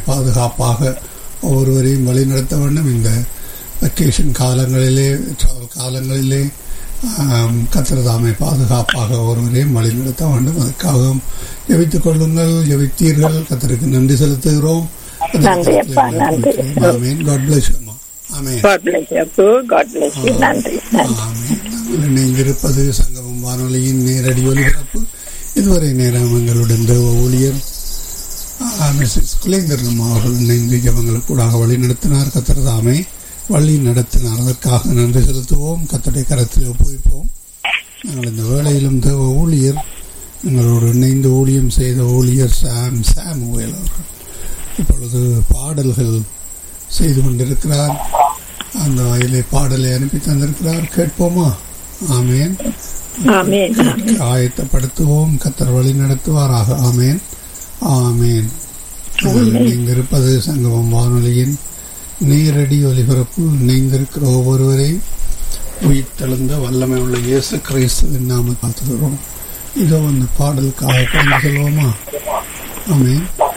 பாதுகாப்பாக ஒவ்வொருவரையும் வழிநடத்த வேண்டும் இந்த வெக்கேஷன் காலங்களிலே travel காலங்களிலே ஆம், கர்த்தர் தாமே பாதுகாப்பாக ஒருவரையும் வழிநடத்த வேண்டும் அதற்காகவும் ஜெபித்துக் கொள்ளுங்கள் ஜெபித்தீர்கள் கத்தருக்கு நன்றி செலுத்துகிறோம் நன்றி அப்பா, நன்றி. ஆமேன் காட் பிளஸ் அம்மா ஆமேன் காட் பிளஸ் யூ அப்பு காட் பிளஸ் யூ நன்றி நன்றி ஆமென். நாங்கள் இணைந்திருப்பது சங்கமம் வானொலியின் நேரடி ஒலிபரப்பு இதுவரை நேரம் எங்களுடன் தேவ ஊழியர் ஆ, மிஸ்ஸஸ் குலேந்திரன் அவர்கள் இணைந்து ஜபங்களுக்கு கூட வழி நடத்தினார் கத்திரதாமே வழி நடத்தினார் அதற்காக நன்றி செலுத்துவோம் கத்தடை கரத்தில் ஒப்புவிப்போம் நாங்கள் இந்த வேளையிலும் தேவ ஊழியர் எங்களோடு இணைந்து ஊழியம் செய்த ஊழியர் சாம் சாமுவேல் அவர்கள் இப்பொழுது பாடல்கள் செய்து கொண்டிருக்கிறார் அந்த வயலை பாடலை அனுப்பி தந்திருக்கிறார் கேட்போமா ஆமேன் ஆமென் ஆமென். ஆயத்தப்படுத்துவோம் கத்தர் வழி நடத்துவாராக ஆமேன் ஆமேன் நாங்கள் இணைந்திருப்பது சங்கமம் வானொலியின் நேரடி ஒலிபரப்பு இணைந்திருக்கிற ஒவ்வொருவரையும் உயிர்த்தெழுந்த வல்லமை உள்ள இயேசு கிறிஸ்துவின் நாம காத்துகிறோம் இதோ அந்த பாடலுக்காக கடந்து செல்வோமா ஆமேன்